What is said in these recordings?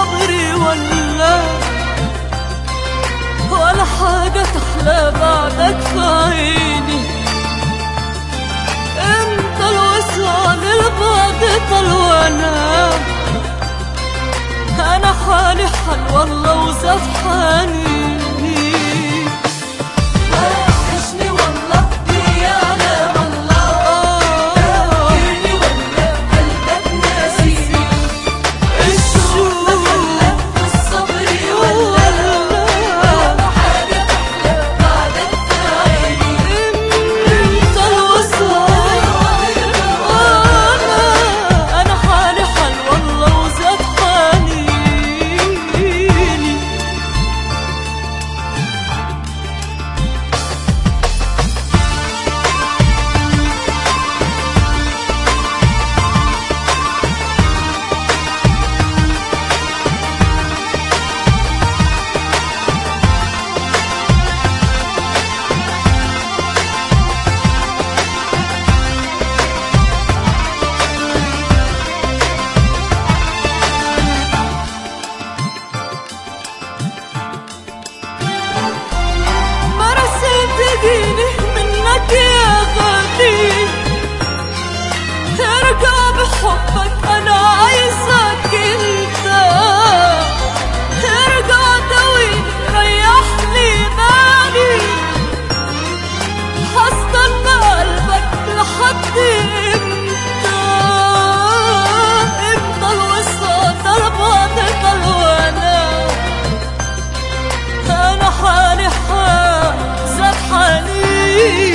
صبري ولا ولا حاجة تحلى بعدك في عيني انت الوصال البعد طل وانا انا حالي حال والله وزاد حنيني وحشني والله يعلم الله فاكرني ولا قلبك ناسيني الشوق دخلك في الصبر ولا ولا حاجة تحلى بعدك في عيني انت الوصال وانا انا حالي حال والله وزاد حنيني ما رسيت تجيني منك يا غالي ارجع بحبك انا عايزك انت ارجع دويني ريح لي بالي هستنى قلبك لحد امتى امتى الوصال ضربات الوانا أنا حالي حال زاد حنين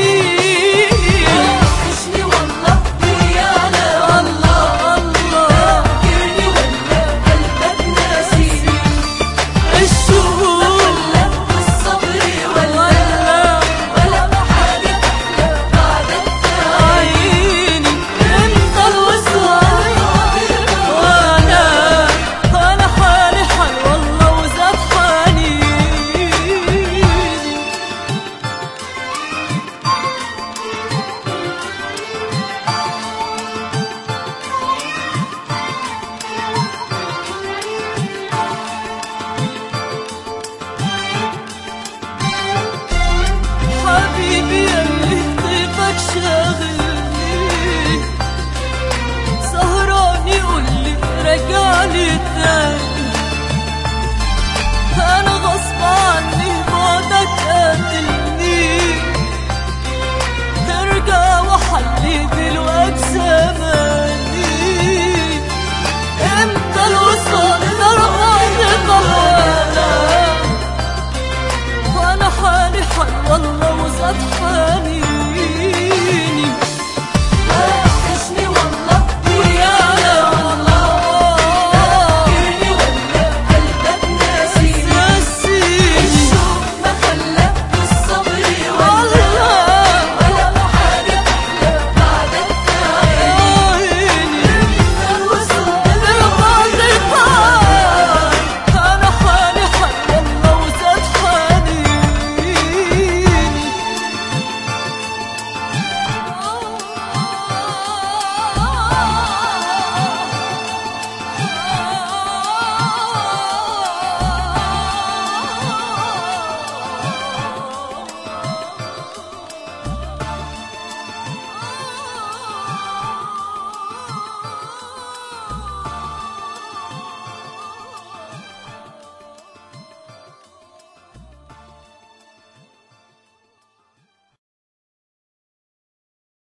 وحشني والله يعلم الله الله فاكرني ولا قلبك ناسيني الشوق دخلك في الصبر ولا ولا ولا حاجة تحلى بعدك في عيني انت الوصال وانا انا حالي حال والله وزاد حنين حبيبي اللي طيبك شاغلني سهران يقول لي رجعني تاني